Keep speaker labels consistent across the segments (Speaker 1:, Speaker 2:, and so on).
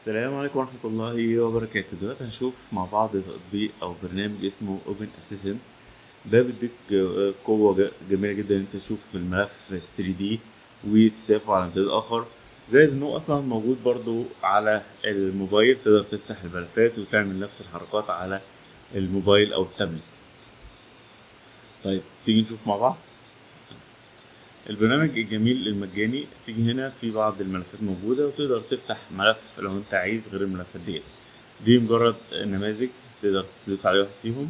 Speaker 1: السلام عليكم ورحمة الله وبركاته دلوقتي هنشوف مع بعض تطبيق أو برنامج اسمه Open Assistant ده بيديك آه، قوة ج- جميلة جدا إن أنت تشوف الملف 3D وتسافه على امتداد آخر زائد إن هو أصلا موجود برضو على الموبايل تقدر تفتح الملفات وتعمل نفس الحركات على الموبايل أو التابلت طيب تيجي نشوف مع بعض البرنامج الجميل المجاني تيجي هنا في بعض الملفات موجودة وتقدر تفتح ملف لو انت عايز غير الملفات دي دي مجرد نماذج تقدر تدوس على واحد فيهم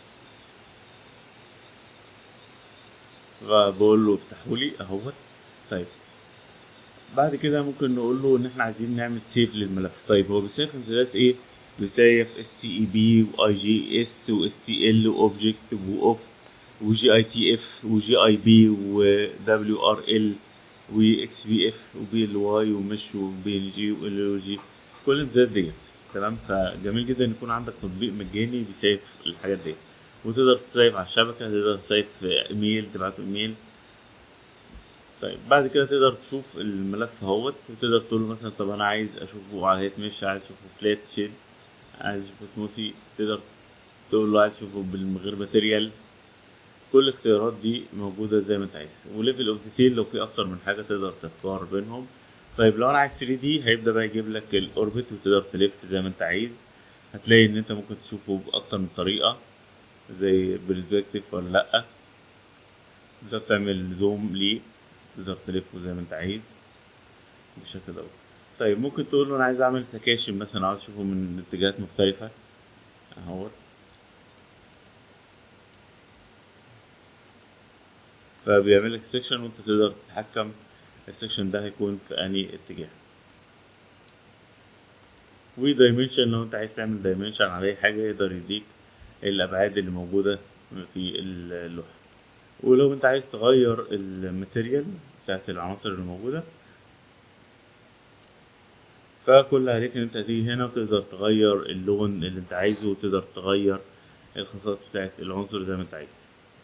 Speaker 1: بقول له افتحولي اهوت طيب بعد كده ممكن نقول له ان احنا عايزين نعمل سيف للملف طيب هو بيسيف امتدادات ايه بيسيف اس تي اي بي واي جي اس واس تي ال واوبجكت واوف وجي اي تي اف وجي اي بي ودبليو ار ال واكس بي اف وبي ال واي ومش وبي ال جي وال او جي كل الامتدادات ديت تمام فجميل جدا ان يكون عندك تطبيق مجاني بيسيف الحاجات ديت وتقدر تسيف على الشبكه تقدر تسيف ايميل تبعته ايميل طيب بعد كده تقدر تشوف الملف اهوت وتقدر تقول له مثلا طب انا عايز اشوفه على هيت مش عايز اشوفه فلات شيد عايز اشوفه سموسي تقدر تقول له عايز اشوفه من غير ماتيريال كل الاختيارات دي موجودة زي ما انت عايز وليفل اوف ديتيل لو في اكتر من حاجة تقدر تختار بينهم طيب لو انا عايز 3 دي هيبدأ بقى يجيب لك الاوربت وتقدر تلف زي ما انت عايز هتلاقي ان انت ممكن تشوفه باكتر من طريقة زي برسبكتيف ولا لأ تقدر تعمل زوم ليه تقدر تلفه زي ما انت عايز بالشكل ده طيب ممكن تقول له انا عايز اعمل سكاشن مثلا عاوز اشوفه من اتجاهات مختلفة اهوت فبيعمل لك سيكشن وانت تقدر تتحكم السيكشن ده هيكون في انهي اتجاه ودايمنشن لو انت عايز تعمل دايمنشن على اي حاجه يقدر يديك الابعاد اللي موجوده في اللوحه ولو انت عايز تغير الماتيريال بتاعت العناصر اللي موجوده فكل عليك ان انت تيجي هنا وتقدر تغير اللون اللي انت عايزه وتقدر تغير الخصائص بتاعت العنصر زي ما انت عايز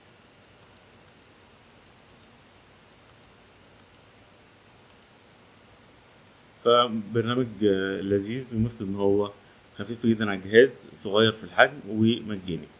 Speaker 1: فبرنامج آه، لذيذ ومثل ان هو خفيف جدا على الجهاز صغير في الحجم ومجاني